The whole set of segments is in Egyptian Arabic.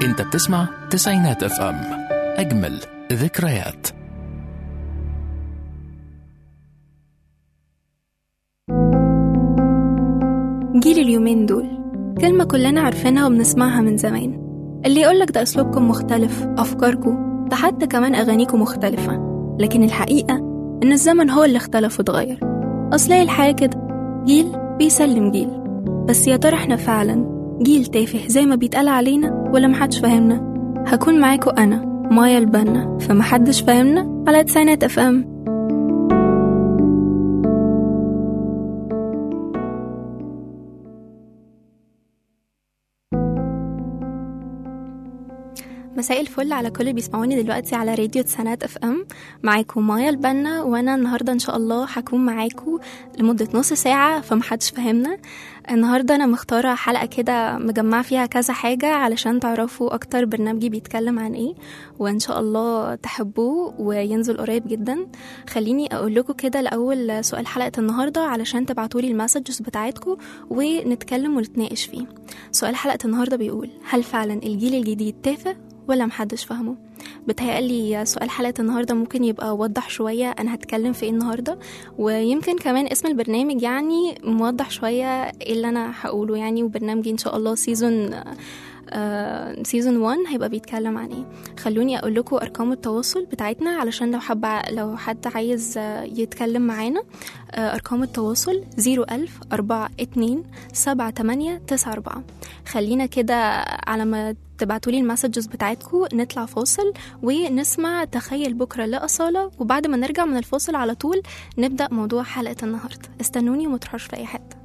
انت بتسمع تسعينات اف ام اجمل ذكريات جيل اليومين دول كلمة كلنا عارفينها وبنسمعها من زمان اللي يقولك ده أسلوبكم مختلف أفكاركم ده حتى كمان أغانيكم مختلفة لكن الحقيقة إن الزمن هو اللي اختلف واتغير أصل هي الحياة كده جيل بيسلم جيل بس يا ترى احنا فعلا جيل تافه زي ما بيتقال علينا ولا محدش فاهمنا هكون معاكم أنا مايا البنا فمحدش فاهمنا على تسعينات اف ام مساء الفل على كل اللي بيسمعوني دلوقتي على راديو تسعينات اف ام معاكم مايا البنا وانا النهارده ان شاء الله هكون معاكم لمده نص ساعه فمحدش فاهمنا النهارده انا مختاره حلقه كده مجمعه فيها كذا حاجه علشان تعرفوا اكتر برنامجي بيتكلم عن ايه وان شاء الله تحبوه وينزل قريب جدا خليني اقول لكم كده الاول سؤال حلقه النهارده علشان تبعتولي المسجز بتاعتكم ونتكلم ونتناقش فيه سؤال حلقه النهارده بيقول هل فعلا الجيل الجديد تافه ولا محدش فاهمه بتهيألي سؤال حلقة النهاردة ممكن يبقى وضح شوية أنا هتكلم في إيه النهاردة ويمكن كمان اسم البرنامج يعني موضح شوية إيه اللي أنا هقوله يعني وبرنامجي إن شاء الله سيزون سيزون 1 هيبقى بيتكلم عن ايه خلوني اقول لكم ارقام التواصل بتاعتنا علشان لو حب لو حد عايز يتكلم معانا ارقام التواصل 01000 42 78 94 خلينا كده على ما تبعتولي المسجز بتاعتكم نطلع فاصل ونسمع تخيل بكرة لأصالة وبعد ما نرجع من الفاصل على طول نبدأ موضوع حلقة النهاردة استنوني ومتروحوش في أي حتة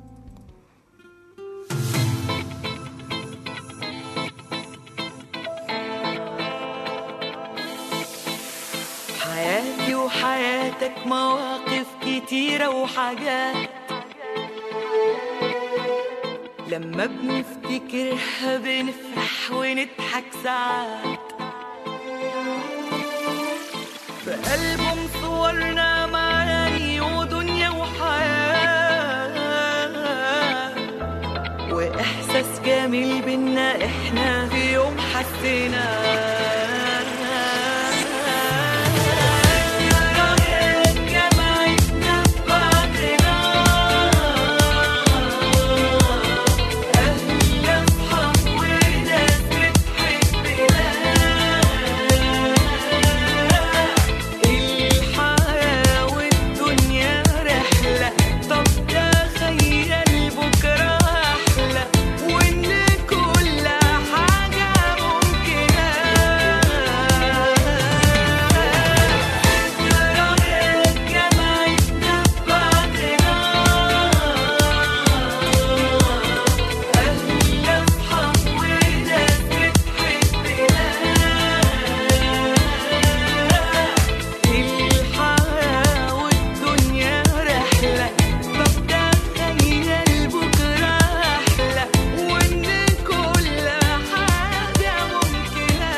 حياتي وحياتك مواقف كتيرة وحاجات لما بنفتكرها بنفرح ونضحك ساعات في ألبوم صورنا معاني ودنيا وحياة وإحساس جميل بينا إحنا في يوم حسيناه جمعتنا ببعضنا أهل أصحاب وناس بتحبنا الحياة والدنيا رحلة طب تخيل بكرة أحلى وإن كل حاجة ممكنة ذكريات جمعتنا ببعضنا أهل أصحاب وناس بتحبنا الحياة والدنيا رحلة طب تخيل بكرة أحلى وإن كل حاجة ممكنة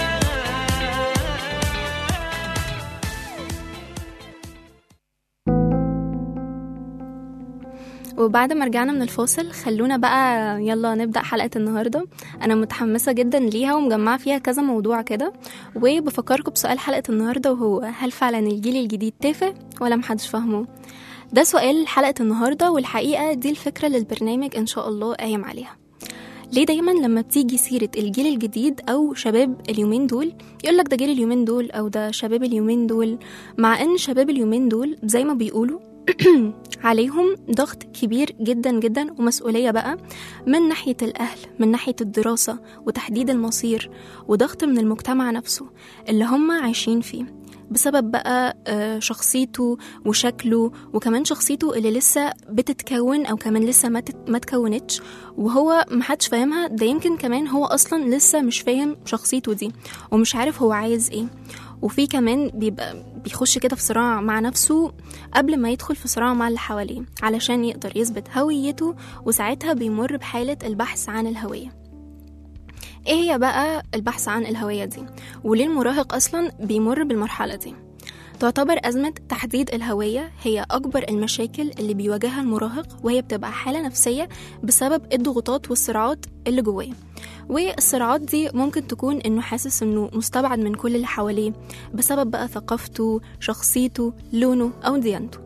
وبعد ما رجعنا من الفاصل خلونا بقى يلا نبدأ حلقة النهاردة أنا متحمسة جدا ليها ومجمعة فيها كذا موضوع كده وبفكركم بسؤال حلقة النهاردة وهو هل فعلا الجيل الجديد تافه ولا محدش فاهمه ده سؤال حلقة النهاردة والحقيقة دي الفكرة للبرنامج إن شاء الله قايم عليها ليه دايما لما بتيجي سيرة الجيل الجديد أو شباب اليومين دول يقولك ده جيل اليومين دول أو ده شباب اليومين دول مع إن شباب اليومين دول زي ما بيقولوا عليهم ضغط كبير جدا جدا ومسؤولية بقى من ناحية الأهل من ناحية الدراسة وتحديد المصير وضغط من المجتمع نفسه اللي هم عايشين فيه بسبب بقى آه، شخصيته وشكله وكمان شخصيته اللي لسه بتتكون او كمان لسه ما تت- ما تكونتش وهو محدش فاهمها ده يمكن كمان هو اصلا لسه مش فاهم شخصيته دي ومش عارف هو عايز ايه وفي كمان بيبقى بيخش كده في صراع مع نفسه قبل ما يدخل في صراع مع اللي حواليه علشان يقدر يثبت هويته وساعتها بيمر بحالة البحث عن الهوية ايه هي بقى البحث عن الهوية دي وليه المراهق اصلا بيمر بالمرحلة دي تعتبر أزمة تحديد الهوية هي أكبر المشاكل اللي بيواجهها المراهق وهي بتبقى حالة نفسية بسبب الضغوطات والصراعات اللي جواه والصراعات دي ممكن تكون إنه حاسس إنه مستبعد من كل اللي حواليه بسبب بقى ثقافته شخصيته لونه أو ديانته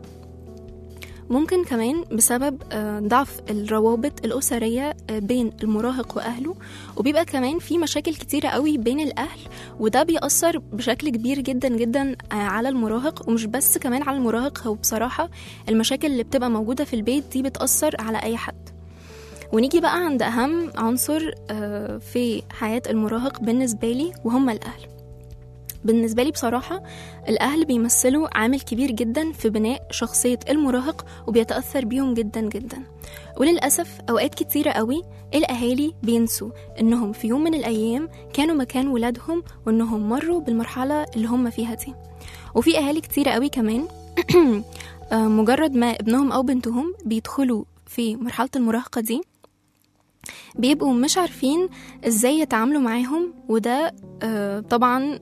ممكن كمان بسبب آه، ضعف الروابط الأسرية آه، بين المراهق وأهله وبيبقى كمان في مشاكل كتيرة قوي بين الأهل وده بيأثر بشكل كبير جدا جدا آه، على المراهق ومش بس كمان على المراهق هو بصراحة المشاكل اللي بتبقى موجودة في البيت دي بتأثر على أي حد ونيجي بقى عند أهم عنصر آه، في حياة المراهق بالنسبة لي وهم الأهل بالنسبة لي بصراحة الأهل بيمثلوا عامل كبير جدا في بناء شخصية المراهق وبيتأثر بيهم جدا جدا وللأسف أوقات كتيرة قوي الأهالي بينسوا إنهم في يوم من الأيام كانوا مكان ولادهم وإنهم مروا بالمرحلة اللي هم فيها دي وفي أهالي كتيرة قوي كمان آه، مجرد ما ابنهم أو بنتهم بيدخلوا في مرحلة المراهقة دي بيبقوا مش عارفين ازاي يتعاملوا معاهم وده آه، طبعا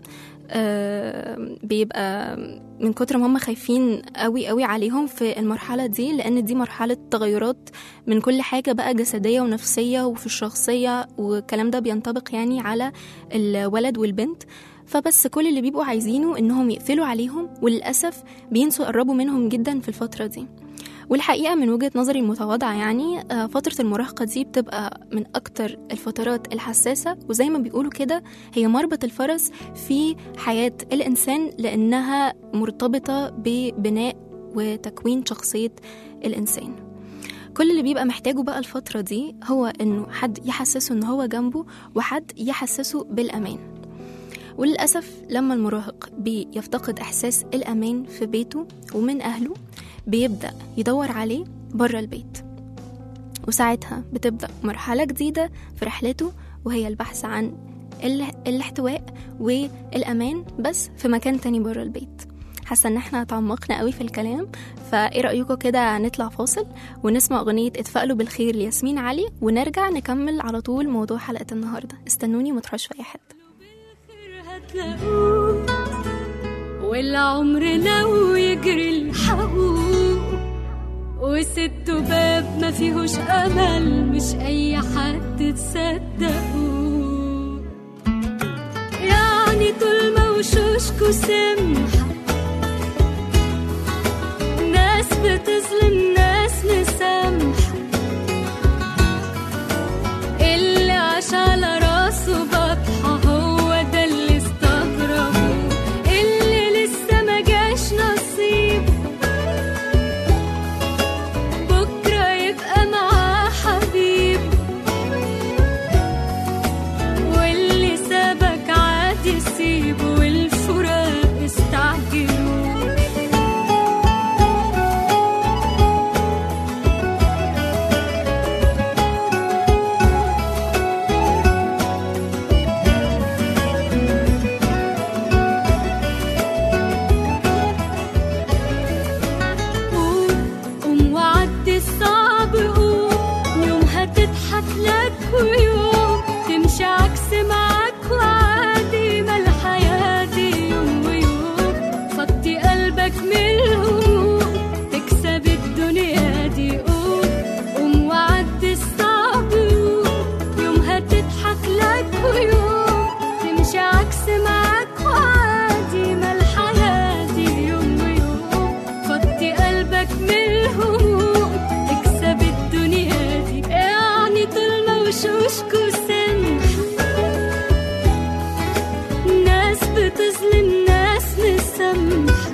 آه، بيبقى من كتر ما هم خايفين قوي قوي عليهم في المرحلة دي لأن دي مرحلة تغيرات من كل حاجة بقى جسدية ونفسية وفي الشخصية والكلام ده بينطبق يعني على الولد والبنت فبس كل اللي بيبقوا عايزينه إنهم يقفلوا عليهم وللأسف بينسوا يقربوا منهم جدا في الفترة دي والحقيقة من وجهة نظري المتواضعة يعني آه، فترة المراهقة دي بتبقى من أكتر الفترات الحساسة وزي ما بيقولوا كده هي مربط الفرس في حياة الإنسان لأنها مرتبطة ببناء وتكوين شخصية الإنسان كل اللي بيبقى محتاجه بقى الفترة دي هو إنه حد يحسسه إن هو جنبه وحد يحسسه بالأمان وللأسف لما المراهق بيفتقد إحساس الأمان في بيته ومن أهله بيبدأ يدور عليه بره البيت وساعتها بتبدأ مرحلة جديدة في رحلته وهي البحث عن ال- الاحتواء والأمان بس في مكان تاني بره البيت حاسة ان احنا تعمقنا قوي في الكلام فايه رأيكم كده نطلع فاصل ونسمع أغنية اتفائلوا بالخير لياسمين علي ونرجع نكمل على طول موضوع حلقة النهاردة استنوني متروحش في أي حتة هتلاقوه والعمر لو يجري الحقوق وست باب ما فيهوش امل مش اي حد تصدقوه يعني طول ما وشوشكوا سمحة ناس بتظلم ناس مسامحة اللي عاش على راسه بطحة هو ده اللي استغربه اللي لسه ما جاش نصيب بكرة يبقى معاه حبيب واللي سابك عادي سيبه والفراق استعجلوا قوم قوم وعدي الصعب قوم يوم هتضحك لك ويوم تمشي عكس معاك وعادي ما الحياة دي يوم ويوم فضي قلبك من الهموم تكسب الدنيا دي قوم قوم وعدي الصعب قوم يوم هتضحك لك ويوم تمشي عكس معاك وعادي ما الحياة دي يوم ويوم فضي قلبك من الهموم تكسب الدنيا دي يعني طول ما وشوشكوا سمح ناس بتظلم ناس مسامحة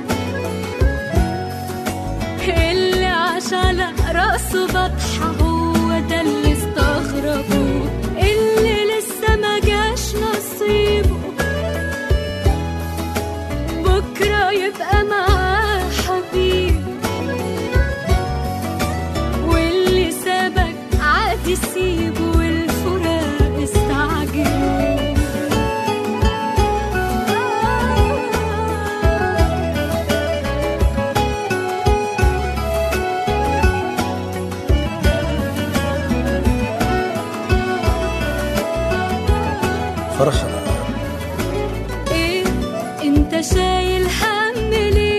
اللي عاش على راسه بطحة هو ده اللي استغربوه اللي لسه ما جاش نصيبه بكرة يبقى معاه حبيب واللي سابك عادي سيبه والفراق استعجلوا فرحنا ايه انت شايل هم ليه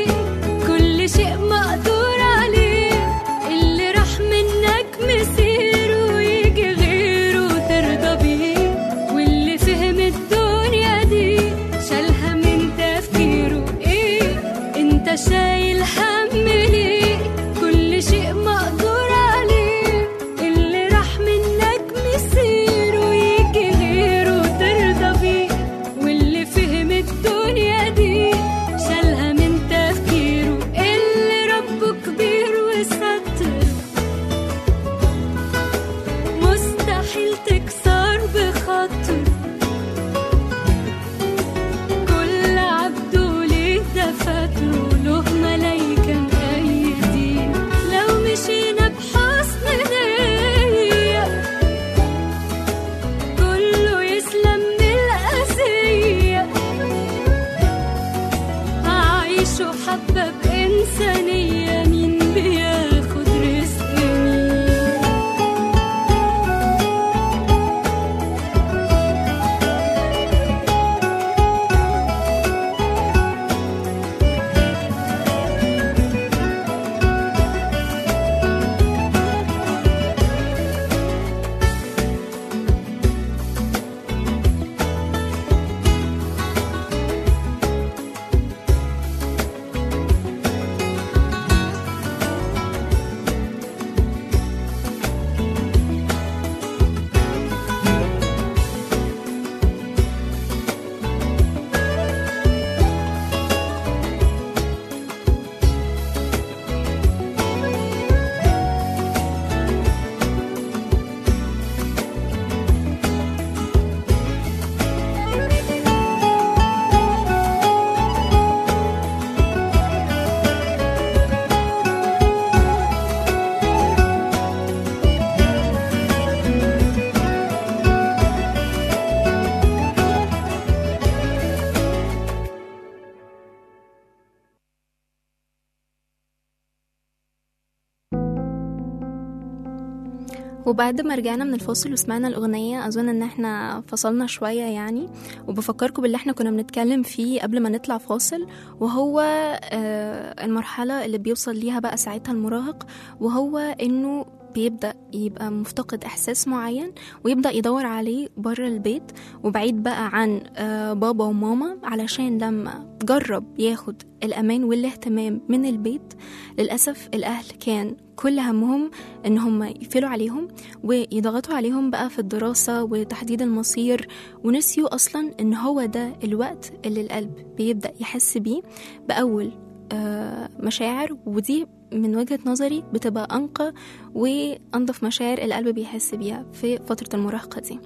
وبعد ما رجعنا من الفاصل وسمعنا الأغنية أظن إن احنا فصلنا شوية يعني وبفكركم باللي احنا كنا بنتكلم فيه قبل ما نطلع فاصل وهو آه، المرحلة اللي بيوصل ليها بقى ساعتها المراهق وهو إنه بيبدأ يبقى مفتقد إحساس معين ويبدأ يدور عليه بره البيت وبعيد بقى عن آه، بابا وماما علشان لما جرب ياخد الأمان والاهتمام من البيت للأسف الأهل كان كل همهم إن هم يقفلوا عليهم ويضغطوا عليهم بقى في الدراسة وتحديد المصير ونسيوا أصلا إن هو ده الوقت اللي القلب بيبدأ يحس بيه بأول آه، مشاعر ودي من وجهة نظري بتبقى أنقى وأنظف مشاعر القلب بيحس بيها في فترة المراهقة دي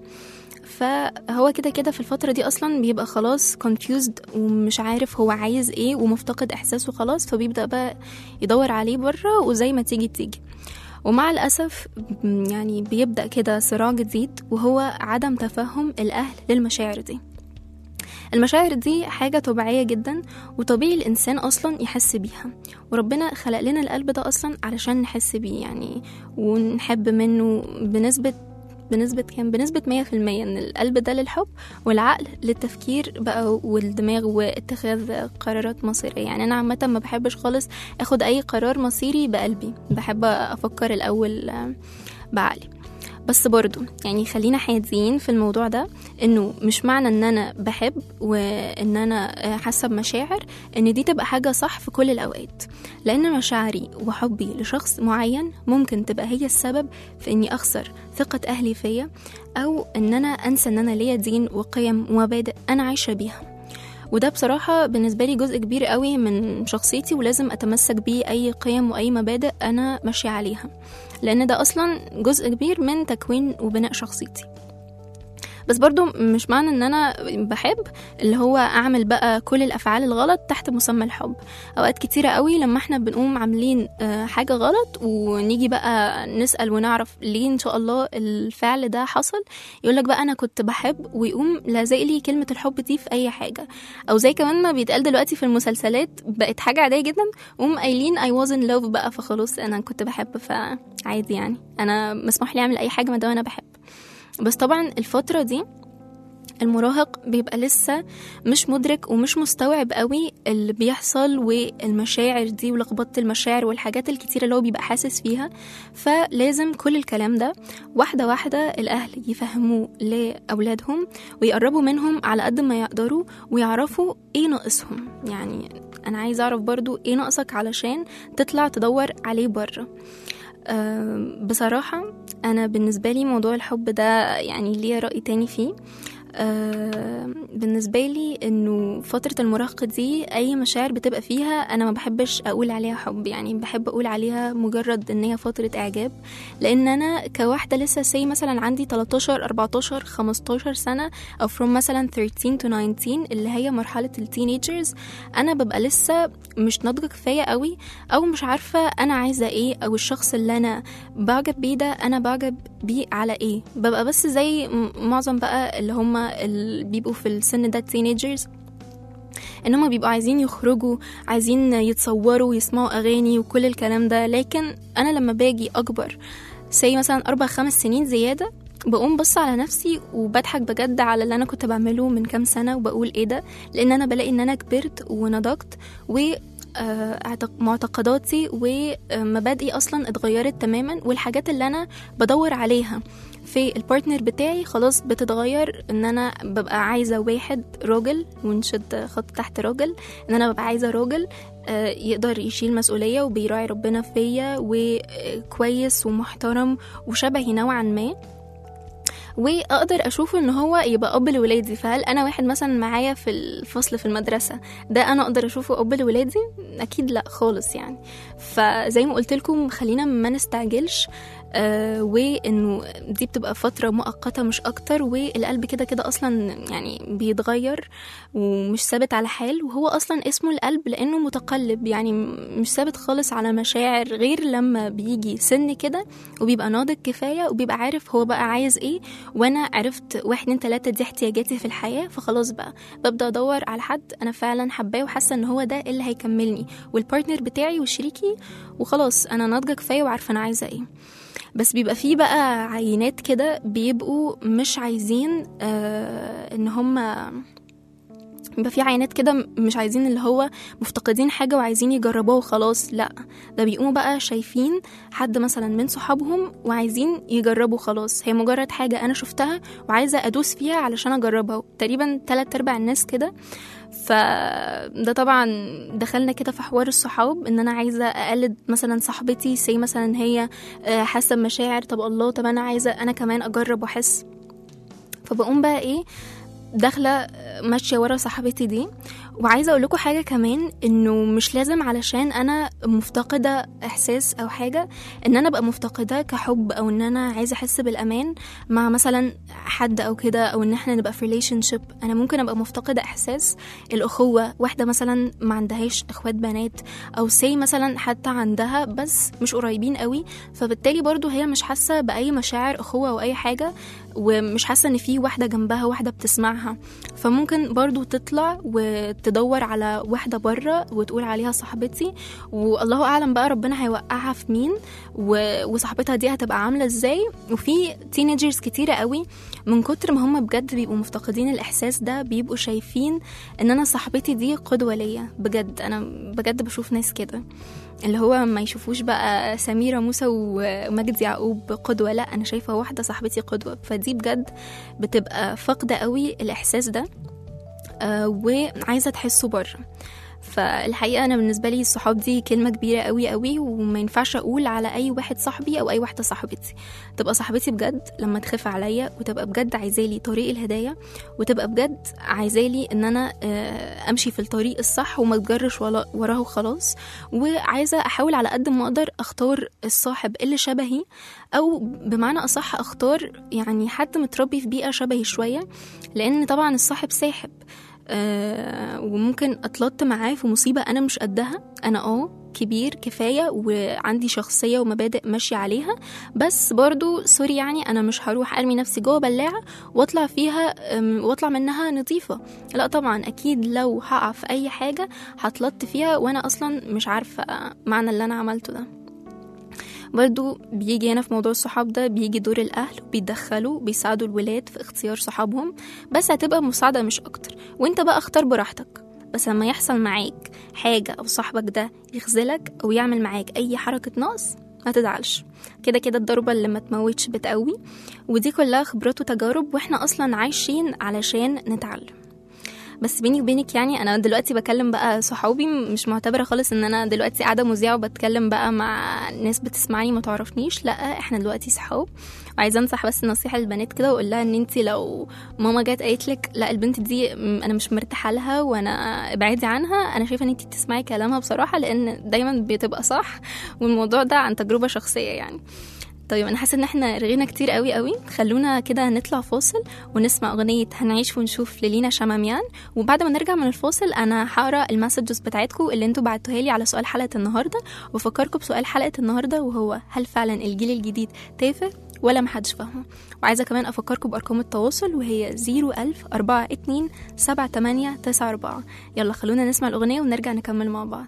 فهو كده كده في الفترة دي أصلا بيبقى خلاص confused ومش عارف هو عايز ايه ومفتقد إحساسه خلاص فبيبدأ بقى يدور عليه بره وزي ما تيجي تيجي ومع الأسف م- يعني بيبدأ كده صراع جديد وهو عدم تفهم الأهل للمشاعر دي المشاعر دي حاجة طبيعية جدا وطبيعي الإنسان أصلا يحس بيها وربنا خلق لنا القلب ده أصلا علشان نحس بيه يعني ونحب منه بنسبة بنسبة كام؟ بنسبة مية في المية إن القلب ده للحب والعقل للتفكير بقى والدماغ واتخاذ قرارات مصيرية يعني أنا عامة ما بحبش خالص أخد أي قرار مصيري بقلبي بحب أفكر الأول آه، بعقلي بس برضو يعني خلينا حياديين في الموضوع ده انه مش معنى ان انا بحب وان انا آه، حاسه بمشاعر ان دي تبقى حاجه صح في كل الاوقات لان مشاعري وحبي لشخص معين ممكن تبقى هي السبب في اني اخسر ثقه اهلي فيا او ان انا انسى ان انا ليا دين وقيم ومبادئ انا عايشه بيها وده بصراحة بالنسبة لي جزء كبير قوي من شخصيتي ولازم أتمسك بيه أي قيم وأي مبادئ أنا ماشية عليها لأن ده أصلا جزء كبير من تكوين وبناء شخصيتي بس برضو مش معنى ان انا بحب اللي هو اعمل بقى كل الافعال الغلط تحت مسمى الحب اوقات كتيرة قوي لما احنا بنقوم عاملين آه، حاجة غلط ونيجي بقى نسأل ونعرف ليه ان شاء الله الفعل ده حصل يقولك بقى انا كنت بحب ويقوم لازق لي كلمة الحب دي في اي حاجة او زي كمان ما بيتقال دلوقتي في المسلسلات بقت حاجة عادية جدا قوم قايلين I was in love بقى فخلاص انا كنت بحب فعادي يعني انا مسموح لي اعمل اي حاجة ما دام انا بحب بس طبعا الفترة دي المراهق بيبقى لسه مش مدرك ومش مستوعب قوي اللي بيحصل والمشاعر دي ولخبطة المشاعر والحاجات الكتيرة اللي هو بيبقى حاسس فيها فلازم كل الكلام ده واحدة واحدة الأهل يفهموه لأولادهم ويقربوا منهم على قد ما يقدروا ويعرفوا ايه ناقصهم يعني أنا عايزة أعرف برضو ايه ناقصك علشان تطلع تدور عليه بره أم، بصراحة أنا بالنسبة لي موضوع الحب ده يعني ليا رأي تاني فيه آه، بالنسبة لي انه فترة المراهقة دي اي مشاعر بتبقى فيها انا ما بحبش اقول عليها حب يعني بحب اقول عليها مجرد ان هي فترة اعجاب لان انا كواحدة لسه سي مثلا عندي 13 14 15 سنة او from مثلا 13 to 19 اللي هي مرحلة التينيجرز انا ببقى لسه مش ناضجة كفاية قوي او مش عارفة انا عايزة ايه او الشخص اللي انا بعجب بيه ده انا بعجب بيه على ايه ببقى بس زي م- معظم بقى اللي هم اللي بيبقوا في السن ده teenagers ان هم بيبقوا عايزين يخرجوا عايزين يتصوروا ويسمعوا اغاني وكل الكلام ده لكن انا لما باجي اكبر سي مثلا اربع خمس سنين زياده بقوم بص على نفسي وبضحك بجد على اللي انا كنت بعمله من كام سنه وبقول ايه ده لان انا بلاقي ان انا كبرت ونضجت و آه، اعتق- معتقداتي ومبادئي اصلا اتغيرت تماما والحاجات اللي انا بدور عليها في البارتنر بتاعي خلاص بتتغير ان انا ببقى عايزه واحد راجل ونشد خط تحت راجل ان انا ببقى عايزه راجل آه، يقدر يشيل مسؤوليه وبيراعي ربنا فيا وكويس ومحترم وشبهي نوعا ما واقدر اشوفه ان هو يبقى اب لولادي فهل انا واحد مثلا معايا في الفصل في المدرسه ده انا اقدر اشوفه اب لولادي اكيد لا خالص يعني فزي ما قلت لكم خلينا ما نستعجلش آه وانه دي بتبقى فتره مؤقته مش اكتر والقلب كده كده اصلا يعني بيتغير ومش ثابت على حال وهو اصلا اسمه القلب لانه متقلب يعني مش ثابت خالص على مشاعر غير لما بيجي سن كده وبيبقى ناضج كفايه وبيبقى عارف هو بقى عايز ايه وانا عرفت واحد اتنين تلاته دي احتياجاتي في الحياه فخلاص بقى ببدا ادور على حد انا فعلا حباه وحاسه ان هو ده اللي هيكملني والبارتنر بتاعي وشريكي وخلاص انا ناضجه كفايه وعارفه انا عايزه ايه بس بيبقى فيه بقى عينات كده بيبقوا مش عايزين آه ان هم بيبقى في عينات كده م- مش عايزين اللي هو مفتقدين حاجة وعايزين يجربوها وخلاص لا ده بيقوموا بقى شايفين حد مثلا من صحابهم وعايزين يجربوا خلاص هي مجرد حاجة أنا شفتها وعايزة أدوس فيها علشان أجربها تقريبا تلات أرباع الناس كده فده طبعا دخلنا كده في حوار الصحاب ان انا عايزه اقلد مثلا صاحبتي سي مثلا هي آه، حاسه بمشاعر طب الله طب انا عايزه انا كمان اجرب واحس فبقوم بقى ايه داخله ماشيه ورا صاحبتي دي وعايزه اقول لكم حاجه كمان انه مش لازم علشان انا مفتقده احساس او حاجه ان انا ابقى مفتقده كحب او ان انا عايزه احس بالامان مع مثلا حد او كده او ان احنا نبقى في ريليشن شيب انا ممكن ابقى مفتقده احساس الاخوه واحده مثلا ما عندهاش اخوات بنات او سي مثلا حتى عندها بس مش قريبين قوي فبالتالي برضو هي مش حاسه باي مشاعر اخوه او اي حاجه ومش حاسه ان في واحده جنبها واحده بتسمعها فممكن برضو تطلع وتدور على واحده بره وتقول عليها صاحبتي والله اعلم بقى ربنا هيوقعها في مين و- وصاحبتها دي هتبقى عامله ازاي وفي تينيجرز كتيره قوي من كتر ما هم بجد بيبقوا مفتقدين الاحساس ده بيبقوا شايفين ان انا صاحبتي دي قدوه ليا بجد انا بجد بشوف ناس كده اللي هو ما يشوفوش بقى سميرة موسى ومجد يعقوب قدوة لا أنا شايفة واحدة صاحبتي قدوة فدي بجد بتبقى فاقدة قوي الإحساس ده آه وعايزة تحسه بره فالحقيقة أنا بالنسبة لي الصحاب دي كلمة كبيرة قوي قوي وما ينفعش أقول على أي واحد صاحبي أو أي واحدة صاحبتي تبقى صاحبتي بجد لما تخاف عليا وتبقى بجد عايزالي طريق الهداية وتبقى بجد عايزالي إن أنا آه، أمشي في الطريق الصح وما تجرش ولا- وراه وخلاص وعايزة أحاول على قد ما أقدر أختار الصاحب اللي شبهي أو بمعنى أصح أختار يعني حد متربي في بيئة شبهي شوية لأن طبعا الصاحب ساحب آه وممكن أتلط معاه في مصيبة أنا مش قدها أنا اه كبير كفاية وعندي شخصية ومبادئ ماشية عليها بس برضو سوري يعني أنا مش هروح أرمي نفسي جوه بلاعة وأطلع فيها أم، وأطلع منها نظيفة لا طبعا أكيد لو هقع في أي حاجة هتلط فيها وأنا أصلا مش عارفة معنى اللي أنا عملته ده برضو بيجي هنا في موضوع الصحاب ده بيجي دور الأهل بيتدخلوا بيساعدوا الولاد في اختيار صحابهم بس هتبقى مساعدة مش أكتر وانت بقى اختار براحتك بس لما يحصل معاك حاجة أو صاحبك ده يخذلك أو يعمل معاك أي حركة نقص ما تزعلش كده كده الضربة اللي ما تموتش بتقوي ودي كلها خبرات وتجارب واحنا أصلا عايشين علشان نتعلم بس بيني وبينك يعني انا دلوقتي بكلم بقى صحابي مش معتبره خالص ان انا دلوقتي قاعده مذيعه وبتكلم بقى مع ناس بتسمعني ما تعرفنيش لا احنا دلوقتي صحاب وعايزه انصح بس نصيحه للبنات كده واقول لها ان انت لو ماما جت قالت لك لا البنت دي م- انا مش مرتاحه لها وانا ابعدي عنها انا شايفه ان انت تسمعي كلامها بصراحه لان دايما بتبقى صح والموضوع ده عن تجربه شخصيه يعني طيب انا حاسه ان احنا رغينا كتير قوي قوي خلونا كده نطلع فاصل ونسمع اغنيه هنعيش ونشوف للينا شماميان وبعد ما نرجع من الفاصل انا هقرا المسجز بتاعتكم اللي انتوا بعتوها لي على سؤال حلقه النهارده وافكركم بسؤال حلقه النهارده وهو هل فعلا الجيل الجديد تافه ولا محدش فاهمه وعايزه كمان افكركم بارقام التواصل وهي 01000 42 7894 يلا خلونا نسمع الاغنيه ونرجع نكمل مع بعض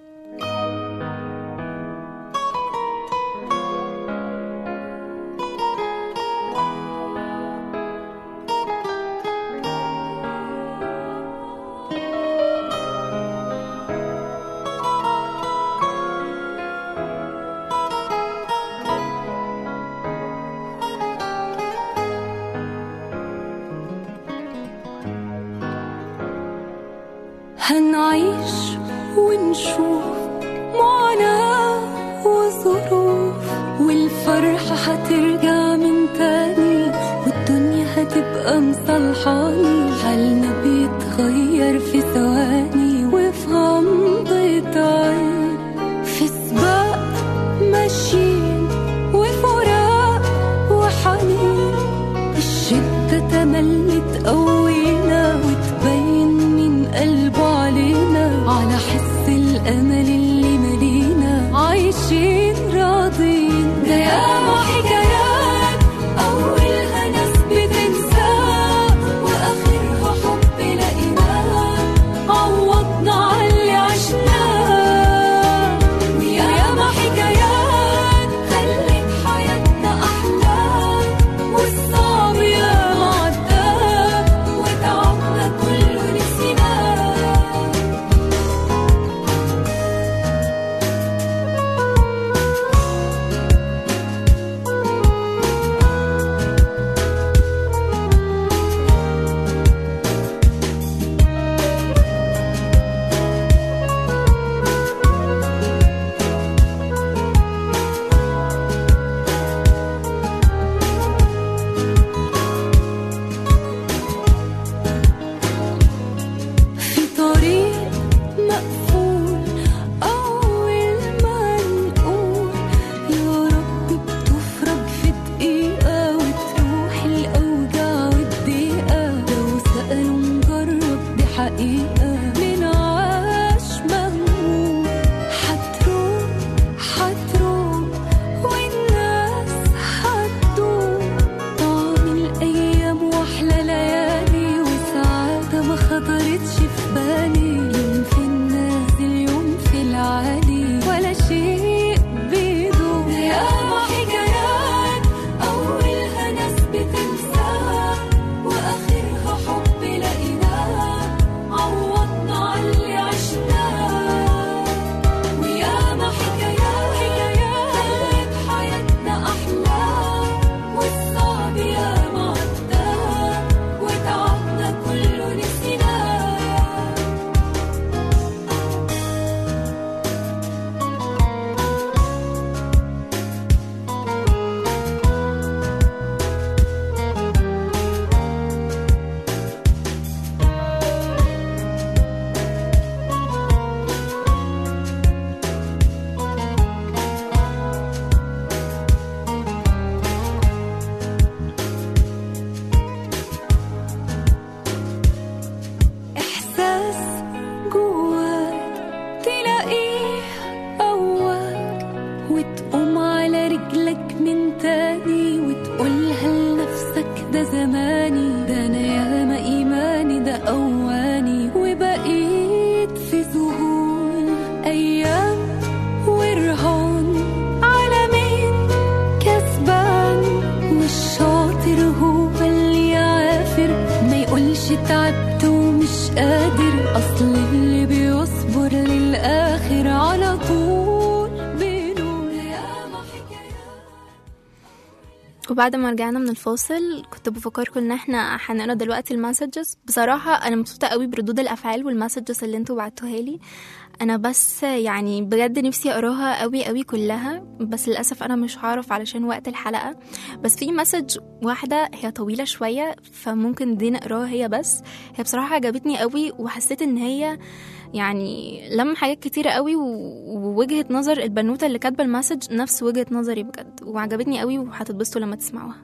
هنعيش ونشوف معاناة وظروف والفرحة هترجع من تاني والدنيا هتبقى مصلحاني حالنا بيتغير في ثواني وفي غمضة عين في سباق ماشيين وفراق وحنين الشدة تملي تقوينا وتبين من قلبه علينا على حس الأمل اللي ملينا عايشين راضين ده ياما حكايات أولها ناس بتنسى وآخرها تعبت ومش قادر اصل اللي بيصبر للاخر على طول بينول ياما حكايات وبعد ما رجعنا من الفاصل كنت بفكركم ان احنا هنقرا دلوقتي المسجز بصراحة انا مبسوطة قوي بردود الافعال والمسجز اللي انتوا بعتوها لي انا بس يعني بجد نفسي اقراها قوي قوي كلها بس للاسف انا مش هعرف علشان وقت الحلقة بس في مسج واحدة هي طويلة شوية فممكن دي نقراها هي بس هي بصراحة عجبتني قوي وحسيت ان هي يعني لم حاجات كتيرة قوي و- ووجهة نظر البنوتة اللي كاتبة المسج نفس وجهة نظري بجد وعجبتني قوي وهتتبسطوا لما تسمعوها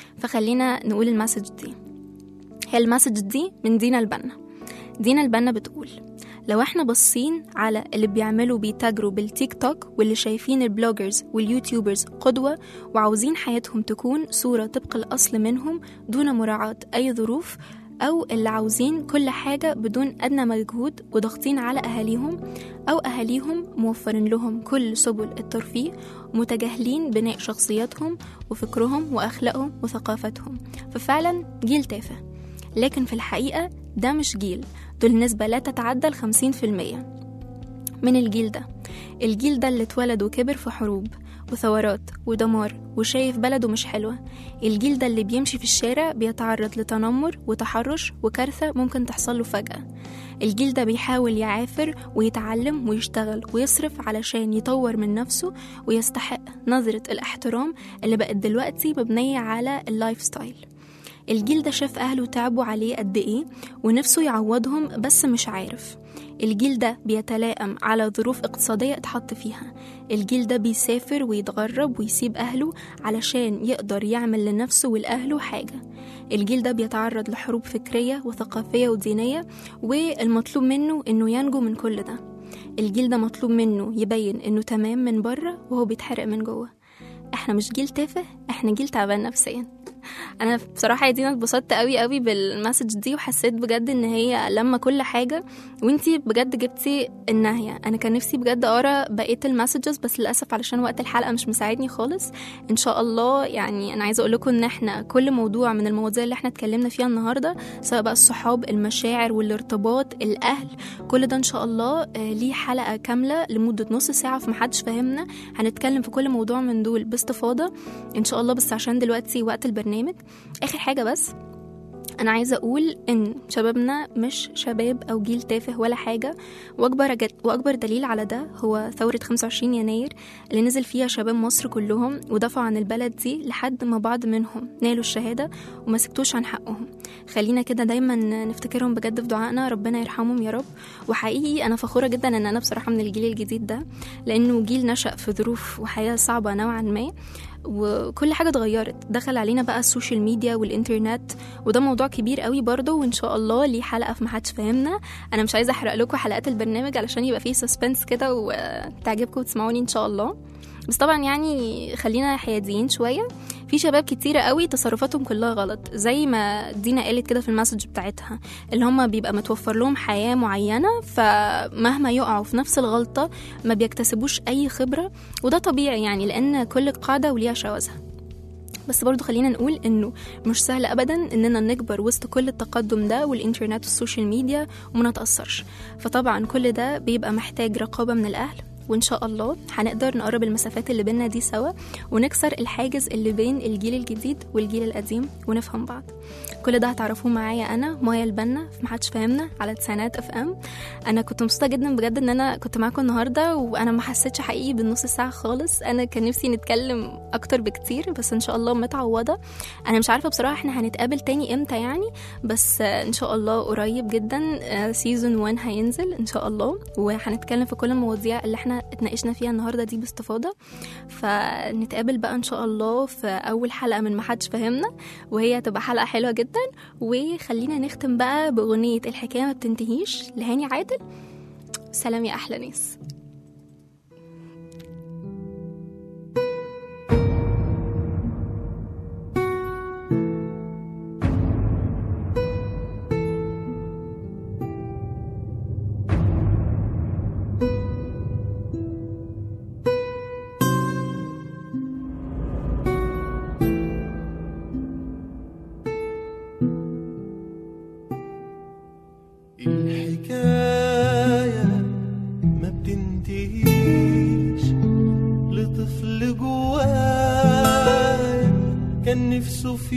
فخلينا نقول المسج دي هي المسج دي من دينا البنا دينا البنا بتقول لو احنا باصين على اللي بيعملوا بيتاجروا بالتيك توك واللي شايفين البلوجرز واليوتيوبرز قدوة وعاوزين حياتهم تكون صورة طبق الأصل منهم دون مراعاة أي ظروف أو اللي عاوزين كل حاجة بدون أدنى مجهود وضاغطين على أهاليهم أو أهاليهم موفرين لهم كل سبل الترفيه ومتجاهلين بناء شخصياتهم وفكرهم وأخلاقهم وثقافتهم ففعلا جيل تافه لكن في الحقيقة ده مش جيل دول نسبة لا تتعدى الخمسين في المية من الجيل ده الجيل ده اللي اتولد وكبر في حروب وثورات ودمار وشايف بلده مش حلوة الجيل ده اللي بيمشي في الشارع بيتعرض لتنمر وتحرش وكارثة ممكن تحصل له فجأة الجيل ده بيحاول يعافر ويتعلم ويشتغل ويصرف علشان يطور من نفسه ويستحق نظرة الاحترام اللي بقت دلوقتي مبنية على اللايف ستايل الجيل ده شاف أهله تعبوا عليه قد إيه ونفسه يعوضهم بس مش عارف الجيل ده بيتلائم على ظروف اقتصادية اتحط فيها الجيل ده بيسافر ويتغرب ويسيب أهله علشان يقدر يعمل لنفسه ولأهله حاجة الجيل ده بيتعرض لحروب فكرية وثقافية ودينية والمطلوب منه إنه ينجو من كل ده الجيل ده مطلوب منه يبين إنه تمام من بره وهو بيتحرق من جوه احنا مش جيل تافه احنا جيل تعبان نفسيا انا بصراحه يا دينا اتبسطت قوي قوي بالمسج دي وحسيت بجد ان هي لما كل حاجه وانتي بجد جبتي النهايه انا كان نفسي بجد اقرا بقيه المسجز بس للاسف علشان وقت الحلقه مش مساعدني خالص ان شاء الله يعني انا عايزه اقول لكم ان احنا كل موضوع من المواضيع اللي احنا اتكلمنا فيها النهارده سواء بقى الصحاب المشاعر والارتباط الاهل كل ده ان شاء الله آه، ليه حلقه كامله لمده نص ساعه في محدش فاهمنا هنتكلم في كل موضوع من دول باستفاضه ان شاء الله بس عشان دلوقتي وقت البرنامج اخر حاجه بس انا عايزه اقول ان شبابنا مش شباب او جيل تافه ولا حاجه واكبر جد واكبر دليل على ده هو ثوره 25 يناير اللي نزل فيها شباب مصر كلهم ودافعوا عن البلد دي لحد ما بعض منهم نالوا الشهاده وما سكتوش عن حقهم خلينا كده دايما نفتكرهم بجد في دعائنا ربنا يرحمهم يا رب وحقيقي انا فخوره جدا ان انا بصراحه من الجيل الجديد ده لانه جيل نشأ في ظروف وحياه صعبه نوعا ما وكل حاجة اتغيرت دخل علينا بقى السوشيال ميديا والإنترنت وده موضوع كبير قوي برضه وإن شاء الله ليه حلقة في محدش فاهمنا أنا مش عايزة أحرق لكم حلقات البرنامج علشان يبقى فيه سسبنس كده وتعجبكم وتسمعوني إن شاء الله بس طبعا يعني خلينا حياديين شوية في شباب كتيرة قوي تصرفاتهم كلها غلط زي ما دينا قالت كده في المسج بتاعتها اللي هم بيبقى متوفر لهم حياة معينة فمهما يقعوا في نفس الغلطة ما بيكتسبوش أي خبرة وده طبيعي يعني لأن كل قاعدة وليها شواذها بس برضو خلينا نقول انه مش سهل ابدا اننا نكبر وسط كل التقدم ده والانترنت والسوشيال ميديا وما نتاثرش فطبعا كل ده بيبقى محتاج رقابه من الاهل وان شاء الله هنقدر نقرب المسافات اللي بينا دي سوا ونكسر الحاجز اللي بين الجيل الجديد والجيل القديم ونفهم بعض كل ده هتعرفوه معايا انا مايا البنا في محدش فاهمنا على تسعينات اف ام انا كنت مبسوطه جدا بجد ان انا كنت معاكم النهارده وانا ما حسيتش حقيقي بالنص ساعه خالص انا كان نفسي نتكلم اكتر بكتير بس ان شاء الله متعوضه انا مش عارفه بصراحه احنا هنتقابل تاني امتى يعني بس آه، ان شاء الله قريب جدا سيزون 1 هينزل ان شاء الله وهنتكلم في كل المواضيع اللي احنا اتناقشنا فيها النهارده دي باستفاضه فنتقابل بقى ان شاء الله في اول حلقه من محدش فاهمنا وهي هتبقى حلقه حلوه جدا وخلينا نختم بقى باغنيه الحكايه ما بتنتهيش لهاني عادل سلام يا احلى ناس نفسه في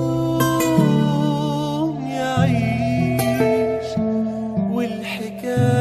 يوم يعيش والحكاية